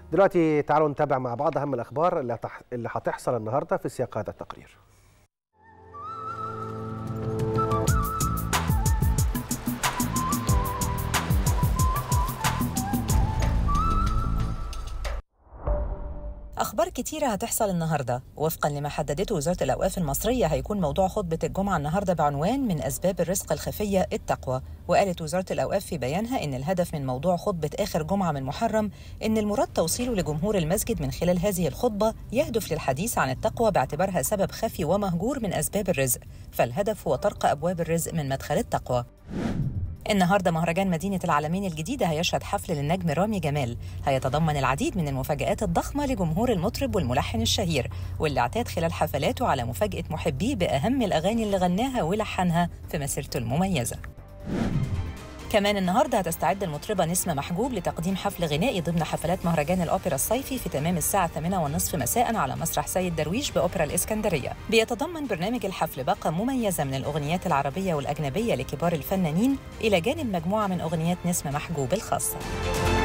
دلوقتي تعالوا نتابع مع بعض اهم الاخبار اللي هتح- اللي هتحصل النهارده في سياق هذا التقرير أخبار كتيرة هتحصل النهاردة وفقا لما حددته وزارة الأوقاف المصرية هيكون موضوع خطبة الجمعة النهاردة بعنوان من أسباب الرزق الخفية التقوى وقالت وزارة الأوقاف في بيانها إن الهدف من موضوع خطبة آخر جمعة من محرم إن المراد توصيله لجمهور المسجد من خلال هذه الخطبة يهدف للحديث عن التقوى باعتبارها سبب خفي ومهجور من أسباب الرزق فالهدف هو طرق أبواب الرزق من مدخل التقوى النهارده مهرجان مدينة العالمين الجديدة هيشهد حفل للنجم رامي جمال هيتضمن العديد من المفاجآت الضخمة لجمهور المطرب والملحن الشهير واللي اعتاد خلال حفلاته على مفاجأة محبيه بأهم الأغاني اللي غناها ولحنها في مسيرته المميزة كمان النهارده هتستعد المطربة نسمة محجوب لتقديم حفل غنائي ضمن حفلات مهرجان الأوبرا الصيفي في تمام الساعة 8:30 مساء على مسرح سيد درويش بأوبرا الإسكندرية. بيتضمن برنامج الحفل باقة مميزة من الأغنيات العربية والأجنبية لكبار الفنانين إلى جانب مجموعة من أغنيات نسمة محجوب الخاصة.